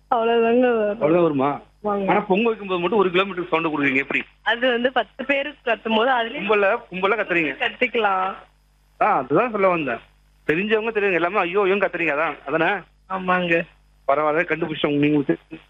அவ்வளவுதாங்க வரும் அவ்வளவுதான் வருமா வாங்க. ஆனா பொங்க வைக்கும்போது மட்டும் ஒரு கிலோமீட்டர் சவுண்ட் கொடுக்குறீங்க எப்படி அது வந்து பத்து பேருக்கு கத்தும் போது அதுலயும் கும்பல கும்பல கத்துறீங்க கத்திக்கலாம் ஆ அதுதான் சொல்ல வந்தேன் தெரிஞ்சவங்க தெரியுங்க எல்லாமே ஐயோ ஐயோ கத்துறீங்க அதான் அதானே ஆமாங்க பரவாயில்ல கண்டுபிடிச்சவங்க நீங்க தெ-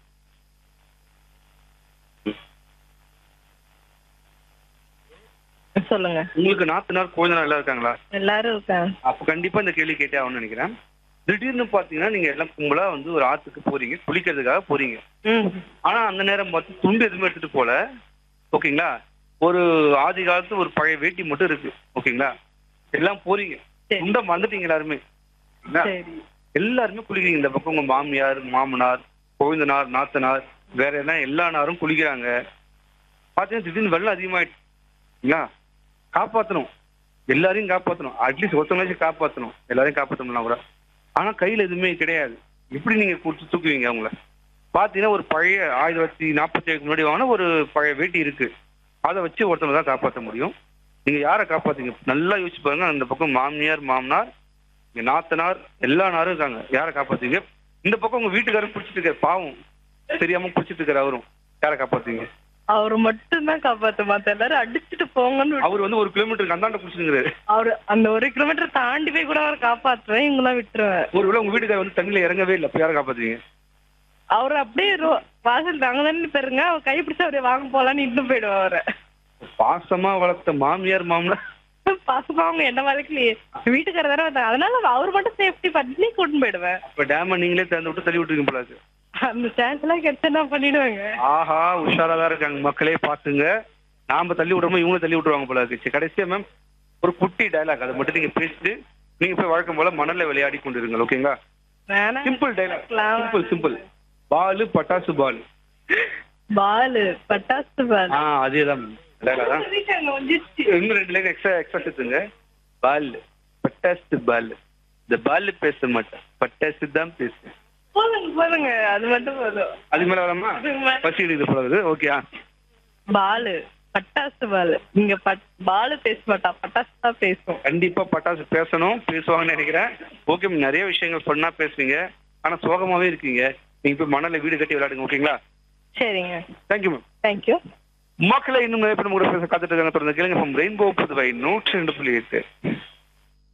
சொல்லுங்க உங்களுக்கு நாத்தனார் குழந்தைனார் எல்லாம் இருக்காங்களா எல்லாரும் இருக்காங்க அப்ப கண்டிப்பா இந்த கேள்வி கேட்டே ஆகும்னு நினைக்கிறேன் திடீர்னு பாத்தீங்கன்னா நீங்க எல்லாம் கும்பலா வந்து ஒரு ஆத்துக்கு போறீங்க குளிக்கிறதுக்காக போறீங்க ம் ஆனா அந்த நேரம் பார்த்து துண்டு எதுவுமே எடுத்துட்டு போல ஓகேங்களா ஒரு ஆதி காலத்து ஒரு பழைய வேட்டி மட்டும் இருக்கு ஓகேங்களா எல்லாம் போறீங்க சரி. துண்டை மறந்துட்டீங்க எல்லாருமே என்ன? சரி எல்லாருமே குளிக்கிறீங்க இந்த பக்கம் உங்க மாமியார் மாமனார் கோவிந்தனார் நாத்தனார் வேற என்ன எல்லா நாரும் குளிக்கிறாங்க பாத்தீங்கன்னா திடீர்னு வெள்ளம் அதிகமாயிடுச்சுங்களா காப்பாத்தணும் எல்லாரையும் காப்பாத்தணும் அட்லீஸ்ட் ஒருத்தவங்களாச்சும் காப்பாத்தணும் எல்லாரையும் காப்பாத்தணும்னா கூட ஆனா கையில எதுவுமே கிடையாது எப்படி நீங்க கொடுத்து தூக்குவீங்க அவங்கள பாத்தீங்கன்னா ஒரு பழைய ஆயிரத்தி தொள்ளாயிரத்தி நாற்பத்தி ஏழுக்கு முன்னாடி வாங்கின ஒரு பழைய வேட்டி இருக்கு அதை வச்சு ஒருத்தவங்க தான் காப்பாற்ற முடியும் நீங்க யாரை காப்பாத்தீங்க நல்லா யோசிச்சு பாருங்க அந்த பக்கம் மாமியார் மாமனார் இங்க நாத்தனார் எல்லா நாரும் இருக்காங்க யாரை காப்பாத்தீங்க இந்த பக்கம் உங்க வீட்டுக்காரர் பிடிச்சிட்டு இருக்காரு பாவம் தெரியாம பிடிச்சிட்டு இருக்காரு அவரும் யாரை காப்பாத்தீங்க அவரு மட்டும் தான் காப்பாத்து மத்த எல்லாரும் அடிச்சுட்டு போங்கன்னு விட்டு- அவர் வந்து ஒரு கிலோமீட்டருக்கு அந்தாண்ட பிடிச்சிருக்காரு அவரு அந்த ஒரு கிலோமீட்டர் தாண்டி போய் கூட அவர் காப்பாத்துவேன் இவங்களாம் விட்டுருவேன் ஒருவேளை உங்க வீட்டுக்காரர் வந்து தண்ணியில இறங்கவே இல்லை அப்ப யாரை காப்பாத்துவீங்க அவரு அப்படியே ரோ- வாசல் தாங்க தானே பெருங்க அவர் கை பிடிச்சு அப்படியே வாங்க போலான்னு இன்னும் போயிடுவான் அவரை பாசமா வளர்த்த மாமியார் மாமனார் பாசமா அவங்க என்ன வளர்க்கலையே வீட்டுக்காரர் தானே வந்தாங்க அதனால அவர் மட்டும் சேஃப்டி பண்ணி கூட்டின்னு போயிடுவேன் இப்ப டேம நீங்களே திறந்து விட்டு தள்ளி விட்டுருக்கீங்க போல இருக்கு. அந்த சான்ஸ் எல்லாம் கிடைச்சா நான் பண்ணிடுவேங்க ஆஹா உஷாரா இருக்காங்க மக்களே பாத்துங்க நாம தள்ளி விடுறோமோ இவங்க தள்ளி விட்டுருவாங்க போல இருக்கு சரி, கடைசியா மேம் ஒரு குட்டி டயலாக் அதை மட்டும் நீங்க பேசிட்டு நீங்க போய் வழக்கம் போல மணல்ல விளையாடி கொண்டிருங்க ஓகேங்களா வேணாம் சிம்பிள் டைலாக் இருக்கலாம். சிம்பிள் சிம்பிள் பாலு பட்டாசு பால் பாலு பட்டாசு பால் ஆ அதேதான் டைலாக் தான் அங்க வந்துருச்சு. இன்னும் ரெண்டு லைன் எக்ஸ்ட்ரா எக்ஸ்ட்ரா சேர்த்துங்க பால் பட்டாசு பால் இந்த பால் பேச மாட்டேன் பட்டாசு தான் பேசுவேன் போதுங்க போதுங்க அது மட்டும் போதும் அதுக்கு மேல வரமா அதுக்கு மேல- பசி எடுக்குது போல இருக்குது ஓகே பாலு பட்டாசு பாலு இங்க பட் பாலு பேச மாட்டா பட்டாசு தான் பேசும் கண்டிப்பா பட்டாசு பேசணும் பேசுவாங்கன்னு நினைக்கிறேன் ஓகே மேம் நிறைய விஷயங்கள் பண்ணா பேசுவீங்க ஆனா சோகமாவே இருக்கீங்க நீங்க போய் மணல்ல வீடு கட்டி விளையாடுங்க ஓகேங்களா சரிங்க தேங்க்யூ மேம் தேங்க்யூ மக்களை இன்னும் நிறைய பேர் கூட பேச காத்துட்டு இருக்காங்க தொடர்ந்து கேளுங்க ரெயின்போ புதுவை நூற்றி ரெண்டு புள்ளி எட்டு